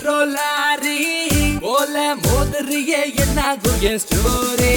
Metro lorry போல மோதறியே என்னாகும் என் ஸ்டோரி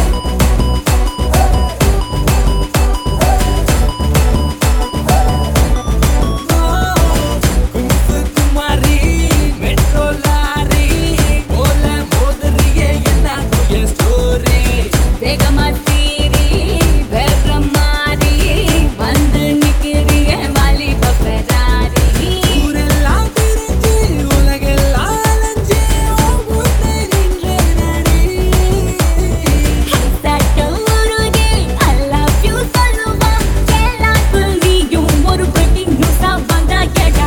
குமாரி மெட்ரோ லாரி போல மோதறியே என்னாகும் என் ஸ்டோரி வேகமா தீரி வேற மாறி வந்து நிக்கிறிய வாலிப பெராரி ஊரெல்லாம் திரிஞ்சு உலகெல்லாம் அலைஞ்சு உன் முன்னே நின்றேனடி. சட்ட உருகே I love you சொல்லுவா கேளாக்கு நீயும் ஒரு breaking news ஆ வந்தா கேடா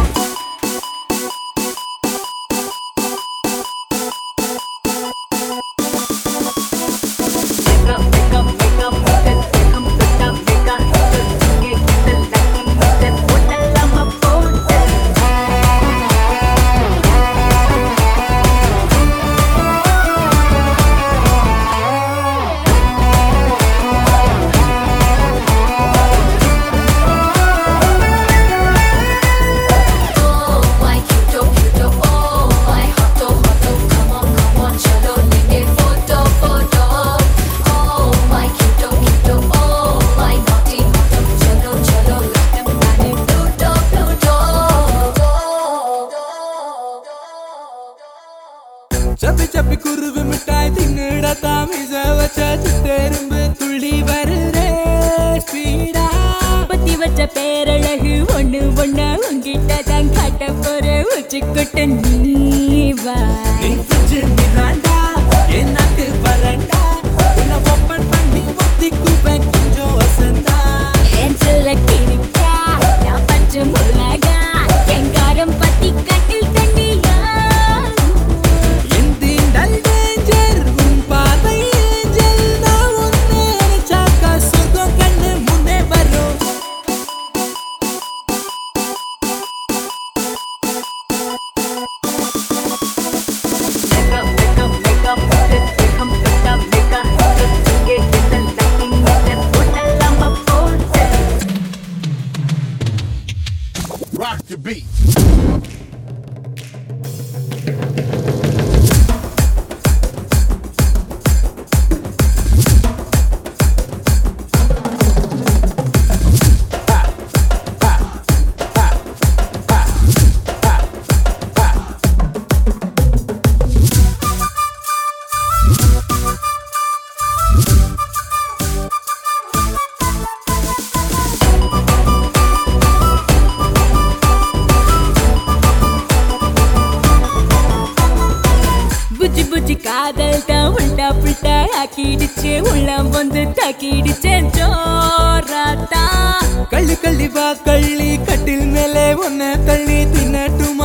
Oh my cute cute oh my hot hot come on come on chalo lenge photo photo oh my cute cute oh my naughty naughty chalo chalo lakam mane pluto pluto சப்பி சப்பி குருவி மிட்டாய் தின்னுட தாமிச வச்ச சித்தெரும்பு துள்ளி வருதே speedo பத்தி வச்ச பேரழகு ஒண்ணு ஒண்ணு உங்கிட்ட தான் காட்ட போற உச்சிக்குட்ட நீவா நீ பிடிச்சு நிறாண்டா என் நாக்கு வரண்டா உன்னை ஓப்பன் பண்ணி ஒத்தி கூப்பேன் கொஞ்சம் வசந்தா என் சொல்ல கிணிக்கா நான் பச்சை முள்ளகா எங்காரம் பத்தி கட்டில் தண்ணியா என் தீண்டல் டேஞ்சர் உன் பார்வை ஏஞ்சல் நான் உன்னை நினைச்சாக்கா சொர்க்கம் கண்ணு முன்னே வரும் Rock the beat. புஜி புஜி காதல் தான் உண்டா புட்டா ஆக்கிடுச்சு உள்ள வந்து தாக்கிடுச்சேன் ஜோராத்தா கள்ளி கள்ளி வா கள்ளி கட்டில் மேலே உன்னை தள்ளி தின்னட்டும்